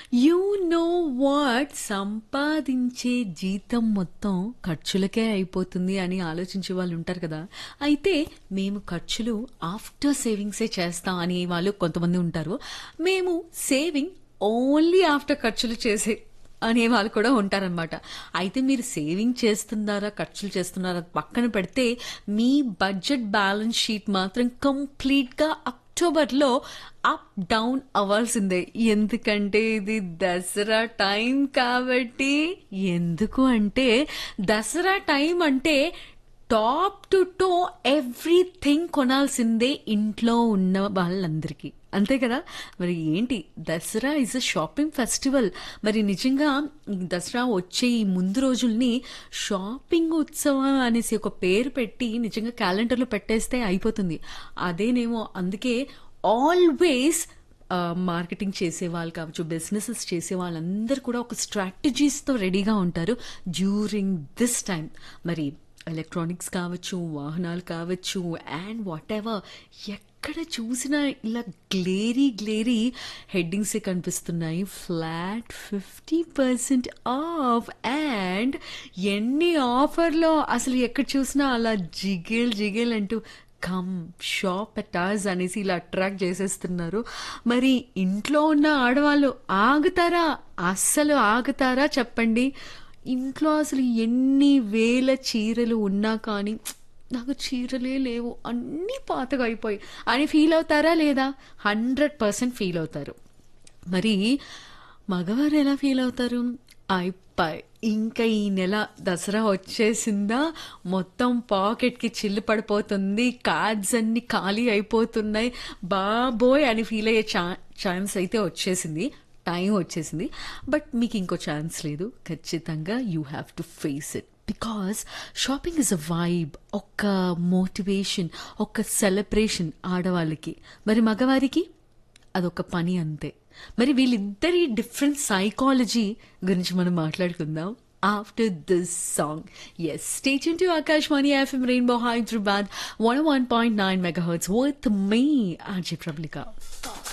you know what సంపాదించే జీతం మొత్తం ఖర్చులకే అయిపోతుంది అని ఆలోచించే వాళ్ళు ఉంటారు కదా అయితే మేము ఖర్చులు ఆఫ్టర్ సేవింగ్సే చేస్తాం అని వాళ్ళు కొంతమంది ఉంటారు మేము సేవింగ్ ఓన్లీ ఆఫ్టర్ ఖర్చులు చేసే అనే వాళ్ళు కూడా ఉంటారనమాట అయితే మీరు సేవింగ్ చేస్తున్నారా ఖర్చులు చేస్తున్నారా పక్కన పెడితే మీ బడ్జెట్ బ్యాలెన్స్ షీట్ మాత్రం కంప్లీట్గా అక్టోబర్లో అప్ డౌన్ అవ్వాల్సిందే ఎందుకంటే ఇది దసరా టైం కాబట్టి ఎందుకు అంటే దసరా టైం అంటే టాప్ టు టో ఎవ్రీథింగ్ కొనాల్సిందే ఇంట్లో ఉన్న వాళ్ళందరికీ అంతే కదా మరి ఏంటి Dasara is a shopping festival మరి నిజంగా ఈ దసరా వచ్చే ఈ ముందు రోజుల్ని షాపింగ్ ఉత్సవం అనేసి ఒక పేరు పెట్టి నిజంగా క్యాలెండర్లో పెట్టేస్తే అయిపోతుంది అదేనేమో అందుకే ఆల్వేస్ మార్కెటింగ్ చేసే వాళ్ళు కావచ్చు బిజినెసెస్ చేసే వాళ్ళందరూ కూడా ఒక స్ట్రాటజీస్తో రెడీగా ఉంటారు డ్యూరింగ్ దిస్ టైం మరి ఎలక్ట్రానిక్స్ కావచ్చు వాహనాలు కావచ్చు అండ్ వాట్ ఎవర్ ఎక్కడ చూసినా ఇలా గ్లేరీ గ్లేరీ హెడ్డింగ్సే కనిపిస్తున్నాయి flat fifty percent off and ఎన్ని ఆఫర్లో అసలు ఎక్కడ చూసినా అలా జిగేల్ జిగేల్ అంటూ కమ్ షాప్ అటాజ్ అనేసి ఇలా అట్రాక్ట్ చేసేస్తున్నారు మరి ఇంట్లో ఉన్న ఆడవాళ్ళు ఆగుతారా అస్సలు ఆగుతారా చెప్పండి ఇంట్లో అసలు ఎన్ని వేల చీరలు ఉన్నా కానీ నాకు చీరలే లేవు అన్నీ పాతగా అయిపోయి అని ఫీల్ అవుతారా లేదా హండ్రెడ్ పర్సెంట్ ఫీల్ అవుతారు మరి మగవారు ఎలా ఫీల్ అవుతారు అయిపోయి ఇంకా ఈ నెల దసరా వచ్చేసిందా మొత్తం పాకెట్కి చిల్లు పడిపోతుంది కార్డ్స్ అన్ని ఖాళీ అయిపోతున్నాయి బాబోయ్ అని ఫీల్ అయ్యే ఛా ఛాన్స్ అయితే వచ్చేసింది టైం వచ్చేసింది బట్ మీకు ఇంకో ఛాన్స్ లేదు ఖచ్చితంగా you have to face it because shopping is a vibe ఒక మోటివేషన్ ఒక సెలబ్రేషన్ ఆడవాళ్ళకి మరి మగవారికి అదొక పని అంతే మరి వీళ్ళిద్దరి డిఫరెంట్ సైకాలజీ గురించి మనం మాట్లాడుకుందాం ఆఫ్టర్ దిస్ సాంగ్ ఎస్ station to Akashvani FM rainbow Hyderabad one one point nine megahertz with me RJ ప్రబ్లికా